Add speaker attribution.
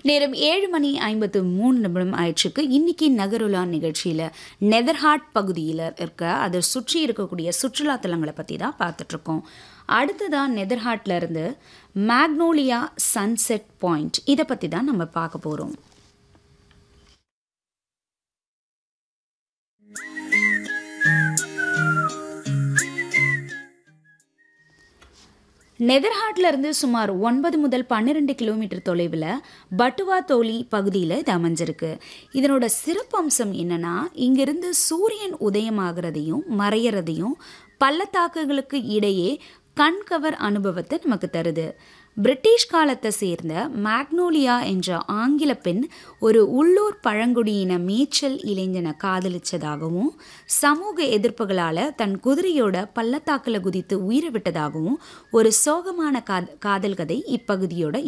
Speaker 1: நேரம் ஏழு மணி ஐம்பத்து மூணு நிமிடம் ஆயிடுச்சுக்கு இன்னைக்கு நகருலா நிகழ்ச்சியில் நெதர்ஹாட் பகுதியில் இருக்க அதை சுற்றி இருக்கக்கூடிய சுற்றுலா தலங்களை பற்றி தான் பார்த்துட்ருக்கோம் அடுத்ததாக நெதர்ஹாட்ல இருந்து மேக்னோலியா சன்செட் பாயிண்ட் இதை பற்றி தான் நம்ம பார்க்க போகிறோம் நெதர்ஹாட்ல இருந்து சுமார் ஒன்பது முதல் பன்னிரெண்டு கிலோமீட்டர் தொலைவில் பட்டுவா தோலி பகுதியில் இது அமைஞ்சிருக்கு இதனோட சிறப்பம்சம் என்னன்னா இங்கிருந்து சூரியன் உதயமாகிறதையும் மறையறதையும் பள்ளத்தாக்குகளுக்கு இடையே கண்கவர் அனுபவத்தை நமக்கு தருது பிரிட்டிஷ் காலத்தை சேர்ந்த மேக்னோலியா என்ற ஆங்கில பெண் ஒரு உள்ளூர் பழங்குடியின மேய்ச்சல் இளைஞனை காதலிச்சதாகவும் சமூக எதிர்ப்புகளால் தன் குதிரையோட பள்ளத்தாக்கில் குதித்து உயிரை விட்டதாகவும் ஒரு சோகமான காதல் கதை இப்பகுதியோட